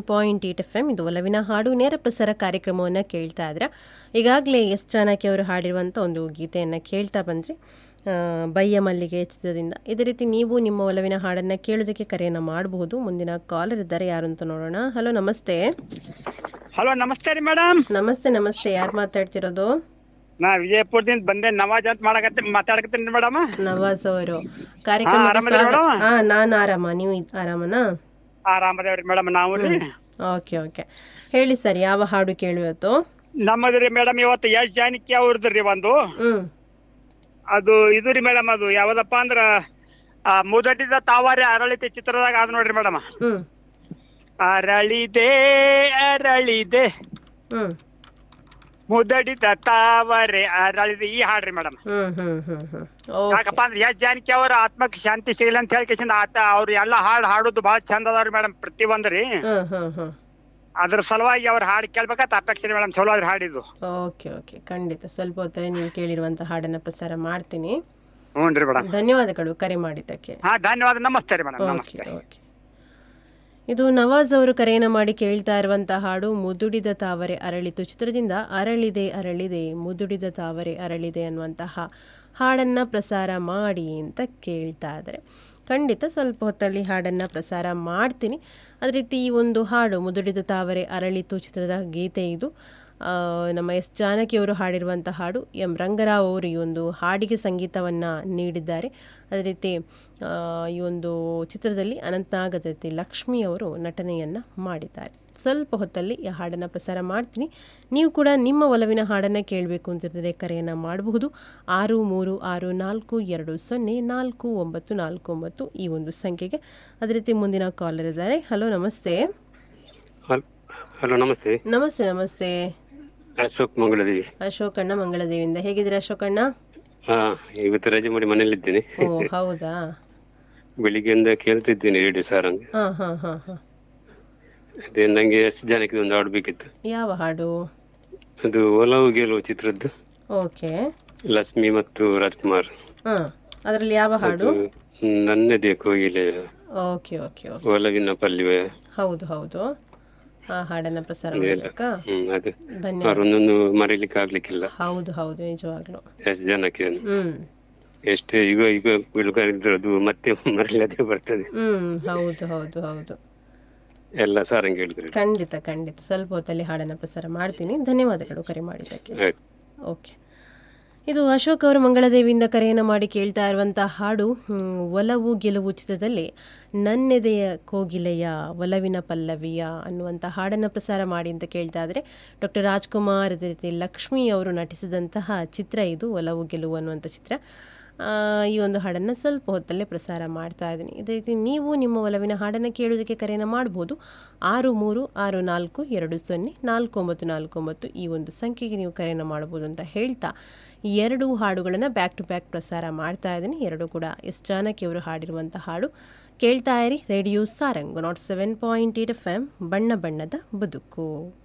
Point eight F M ಇದು ಒಲವಿನ ಹಾಡು ನೇರ ಪ್ರಸಾರ ಕಾರ್ಯಕ್ರಮವನ್ನು ಕೇಳ್ತಾ ಇದ್ರೆ ಈಗಾಗಲೇ ಎಸ್ ಜಾನಕಿ ಅವರು ಹಾಡಿರುವಂಥ ಒಂದು ಗೀತೆಯನ್ನು ಕೇಳ್ತಾ ಬಂದ್ರಿ ಆ, ಬಯ್ಯ ಮಲ್ಲಿಗೆ ಚಿತ್ರದಿಂದ ಇದೇ ರೀತಿ ನೀವು ನಿಮ್ಮ ಒಲವಿನ ಹಾಡನ್ನು ಕೇಳೋದಕ್ಕೆ ಕರೆಯನ್ನು ಮಾಡಬಹುದು ಮುಂದಿನ ಕಾಲರ್ ಇದ್ದಾರೆ ಯಾರು ಅಂತ ನೋಡೋಣ ಹಲೋ ನಮಸ್ತೆ ಹಲೋ ನಮಸ್ತೆ ರೀ ಮೇಡಮ್ ನಮಸ್ತೆ ನಮಸ್ತೆ ಯಾರು ಮಾತಾಡ್ತಿರೋದು ನಾ ವಿಜಯಪುರದಿಂದ ಬಂದೆ ನವಾಜ್ ಅಂತ ಮಾಡಕತ್ತೆ ಮಾತಾಡಕತ್ತೀನಿ ಮೇಡಮ್ ನವಾಜ್ ಅವರು ಕಾರ್ಯಕ್ರಮಕ್ಕೆ ಆರಾಮದಿರಿ ಸ್ವಾಗತ ಮೇಡಮ್? ಹಾ ನಾನು ಆರಾಮ ನೀವು ಇದ್- ಆರಾಮನಾ ಆರಾಮದೇವ್ರಿ ಮೇಡಮ್ ನಾವು ರೀ ಓಕೆ ಓಕೆ ಹೇಳಿ ಸರ್ ಯಾವ ಹಾಡು ಕೇಳುವತ್ತು ನಮ್ಮದು ರೀ ಮೇಡಮ್ ಇವತ್ತು ಎಸ್ ಜಾನಕಿ ಅವ್ರದ್ದು ರೀ ಒಂದು ಹ್ಮ್ ಅದು ಇದು ರೀ ಮೇಡಮ್ ಅದು ಯಾವ್ದಪ್ಪ ಅಂದ್ರ ಆ, ಮುದಟಿದ ತಾವಾರೆ ಅರಳಿತೆ ಚಿತ್ರದಾಗ ಅದ ನೋಡ್ರಿ ಮೇಡಮ್ ಹ್ಮ್ ಅರಳಿದೆ ಅರಳಿದೆ ಹ್ಮ್ ಮುದಡಿದ ತಾವರೆ ಅರಳಿದೆ ಈ ಹಾಡ್ರಿ ಮೇಡಮ್ ಹ್ಮ್ ಹ್ಮ್ ಹ್ಮ್ ಹ್ಮ್ ಓಕೆ ಯಾಕಪ್ಪ ಅಂದ್ರೆ ಎಸ್ ಜಾನಕಿ ಅವ್ರ ಆತ್ಮಕ್ಕೆ ಶಾಂತಿ ಸಿಗಲಿ ಅಂತ ಹೇಳಿ ಕೇಸಿಂದ ಆತ ಅವ್ರು ಎಲ್ಲ ಹಾಡ್ ಹಾಡೋದು ಬಹಳ ಚಂದ ಅದಾವ್ರಿ ಮೇಡಮ್ ಪ್ರತಿ ಒಂದ್ ರೀ ಹ್ಮ್ ಹ್ಮ್ ಹ್ಮ್ ಅದ್ರ ಸಲುವಾಗಿ ಅವ್ರ ಹಾಡು ಕೇಳ್ಬೇಕಂತ ಅಪೇಕ್ಷೆ ಮೇಡಮ್ ಚಲೋ ಅದ್ರ ಹಾಡಿದ್ದು ಓಕೆ ಓಕೆ ಖಂಡಿತ ಸ್ವಲ್ಪ ಹೊತ್ತಲ್ಲಿ ನೀವು ಕೇಳಿರುವಂಥ ಹಾಡನ್ನು ಪ್ರಸಾರ ಮಾಡ್ತೀನಿ ಹ್ಞೂ ರೀ ಮೇಡಮ್ ಧನ್ಯವಾದಗಳು ಕರೆ ಮಾಡಿದ್ದಕ್ಕೆ ಹಾ ಧನ್ಯವಾದ ನಮಸ್ತೆ ರೀ ಮೇಡಮ್ ಓಕೆ ನಮಸ್ತೆ ಓಕೆ ಇದು ನವಾಜ್ ಅವರು ಕರೆಯನ್ನು ಮಾಡಿ ಕೇಳ್ತಾ ಇರುವಂಥ ಹಾಡು ಮುದುಡಿದ ತಾವರೆ ಅರಳಿತು ಚಿತ್ರದಿಂದ ಅರಳಿದೆ ಅರಳಿದೆ ಮುದುಡಿದ ತಾವರೆ ಅರಳಿದೆ ಅನ್ನುವಂತಹ ಹಾಡನ್ನು ಪ್ರಸಾರ ಮಾಡಿ ಅಂತ ಕೇಳ್ತಾ ಇದ್ದಾರೆ ಖಂಡಿತ ಸ್ವಲ್ಪ ಹೊತ್ತಲ್ಲಿ ಹಾಡನ್ನು ಪ್ರಸಾರ ಮಾಡ್ತೀನಿ ಅದೇ ರೀತಿ ಈ ಒಂದು ಹಾಡು ಮುದುಡಿದ ತಾವರೆ ಅರಳಿತು ಚಿತ್ರದ ಗೀತೆ ಇದು ಆ, ನಮ್ಮ ಎಸ್ ಜಾನಕಿಯವರು ಹಾಡಿರುವಂಥ ಹಾಡು ಎಂ ರಂಗರಾವ್ ಅವರು ಈ ಒಂದು ಹಾಡಿಗೆ ಸಂಗೀತವನ್ನು ನೀಡಿದ್ದಾರೆ ಅದೇ ರೀತಿ ಆ, ಈ ಒಂದು ಚಿತ್ರದಲ್ಲಿ ಅನಂತನಾಗ್ ಅದೇ ರೀತಿ ಲಕ್ಷ್ಮಿ ಅವರು ನಟನೆಯನ್ನು ಮಾಡಿದ್ದಾರೆ ಸ್ವಲ್ಪ ಹೊತ್ತಲ್ಲಿ ಈ ಹಾಡನ್ನು ಪ್ರಸಾರ ಮಾಡ್ತೀನಿ ನೀವು ಕೂಡ ನಿಮ್ಮ ಒಲವಿನ ಹಾಡನ್ನು ಕೇಳಬೇಕು ಅಂತಿದ್ದರೆ ಕರೆಯನ್ನು ಮಾಡಬಹುದು ಆರು ಮೂರು ಆರು ನಾಲ್ಕು ಎರಡು ಸೊನ್ನೆ ನಾಲ್ಕು ಒಂಬತ್ತು ನಾಲ್ಕು ಒಂಬತ್ತು ಈ ಒಂದು ಸಂಖ್ಯೆಗೆ ಅದೇ ರೀತಿ ಮುಂದಿನ ಕಾಲರ್ ಇದ್ದಾರೆ ಹಲೋ ನಮಸ್ತೆ ಹಲ್- ಹಲೋ ನಮಸ್ತೆ ನಮಸ್ತೆ ನಮಸ್ತೆ ಅಶೋಕ್ ಮಂಗಳದೇವಿ ಅಶೋಕಣ್ಣ ಮಂಗಳದೇವಿಯಿಂದ ಹೇಗಿದ್ದೀರಾ ಅಶೋಕಣ್ಣ ಹಾ ಇವತ್ತು ರಜೆ ಮಾಡಿ ಮನೇಲಿದ್ದೇನೆ ಓ ಹೌದಾ ಬೆಳಿಗ್ಗೆಯಿಂದ ಕೇಳ್ತಿದ್ದೇನೆ ರೇಡಿಯೋ ಸಾರಂಗ್ ಹಾಂ ಹಾಂ ಹಾಂ ಹಾಂ ಅದೇ ನಂಗೆ ಎಷ್ಟು ಜನಕ್ಕೆ ಒಂದು ಹಾಡು ಬೇಕಿತ್ತು ಯಾವ ಹಾಡು ಅದು ಒಲವು ಗೆಲುವು ಚಿತ್ರದ್ದು ಓಕೆ ಲಕ್ಷ್ಮಿ ಮತ್ತು ರಾಜ್ಕುಮಾರ್ ಹಾಂ ಅದರಲ್ಲಿ ಯಾವ ಹಾಡು ಅದು ನನ್ನದೇ ಕೋಗಿಲೆ ಓಕೆ ಓಕೆ ಓಕೆ ಒಲವಿನ ಪಲ್ಯವೇ ಹೌದು ಹೌದು ಆ ಹಾಡನ್ನು ಪ್ರಸಾರ ಇದೆಲ್ಲ. ಮಾಡಬೇಕಾ ಹ್ಮ್ ಅದು ಧನ್ಯವಾದ ಅವರೊಂದೊಂದು ಮರೀಲಿಕ್ಕೆ ಆಗ್ಲಿಕ್ಕಿಲ್ಲ ಹೌದು ಹೌದು ನಿಜವಾಗ್ಲು ಎಷ್ಟು ಜನಕ್ಕೆ ಹ್ಮ್ ಎಷ್ಟೇ ಈಗ ಈಗ ಬೀಳುಗಾರಿದ್ರು ಅದು ಮತ್ತೆ ಮರಳದೆ ಬರ್ತದೆ ಹ್ಮ್ ಹೌದು ಹೌದು ಹೌದು ಎಲ್ಲ ಸಾರಂಗ್ ಹೇಳಿದ್ರು ಖಂಡಿತ ಖಂಡಿತ ಸ್ವಲ್ಪ ಹೊತ್ತಲ್ಲಿ ಹಾಡನ್ನು ಪ್ರಸಾರ ಮಾಡ್ತೀನಿ ಧನ್ಯವಾದಗಳು ಕರೆ ಮಾಡಿದ್ದಕ್ಕೆ ಆಯ್ತು ಓಕೆ ಇದು ಅಶೋಕ್ ಅವರು ಮಂಗಳದೇವಿಯಿಂದ ಕರೆಯನ್ನು ಮಾಡಿ ಕೇಳ್ತಾ ಇರುವಂಥ ಹಾಡು ಹ್ಮ್, ಒಲವು ಗೆಲುವು ಚಿತ್ರದಲ್ಲಿ ನನ್ನೆದೆಯ ಕೋಗಿಲೆಯ ಒಲವಿನ ಪಲ್ಲವಿಯ ಅನ್ನುವಂಥ ಹಾಡನ್ನು ಪ್ರಸಾರ ಮಾಡಿ ಅಂತ ಕೇಳ್ತಾ ಇದ್ರೆ ಡಾಕ್ಟರ್ ರಾಜ್ಕುಮಾರ್ ಅದೇ ರೀತಿ ಲಕ್ಷ್ಮಿ ಅವರು ನಟಿಸಿದಂತಹ ಚಿತ್ರ ಇದು ಒಲವು ಗೆಲುವು ಅನ್ನುವಂಥ ಚಿತ್ರ ಆ, ಈ ಒಂದು ಹಾಡನ್ನು ಸ್ವಲ್ಪ ಹೊತ್ತಲ್ಲೇ ಪ್ರಸಾರ ಮಾಡ್ತಾ ಇದ್ದೀನಿ ಇದೇ ರೀತಿ ನೀವು ನಿಮ್ಮ ಒಲವಿನ ಹಾಡನ್ನು ಕೇಳೋದಕ್ಕೆ ಕರೆಯನ್ನು ಮಾಡ್ಬೋದು ಆರು ಮೂರು ಆರು ನಾಲ್ಕು ಎರಡು ಸೊನ್ನೆ ನಾಲ್ಕು ಒಂಬತ್ತು ನಾಲ್ಕು ಒಂಬತ್ತು ಈ ಒಂದು ಸಂಖ್ಯೆಗೆ ನೀವು ಕರೆಯನ್ನು ಮಾಡ್ಬೋದು ಅಂತ ಹೇಳ್ತಾ ಈ ಎರಡು ಹಾಡುಗಳನ್ನು ಬ್ಯಾಕ್ ಟು ಬ್ಯಾಕ್ ಪ್ರಸಾರ ಮಾಡ್ತಾ ಇದ್ದೀನಿ ಎರಡು ಕೂಡ ಎಸ್ ಜಾನಕಿ ಅವರು ಹಾಡಿರುವಂಥ ಹಾಡು ಕೇಳ್ತಾ ಇರಿ radio Sarang nought seven point eight F M ಬಣ್ಣ ಬಣ್ಣದ ಬದುಕು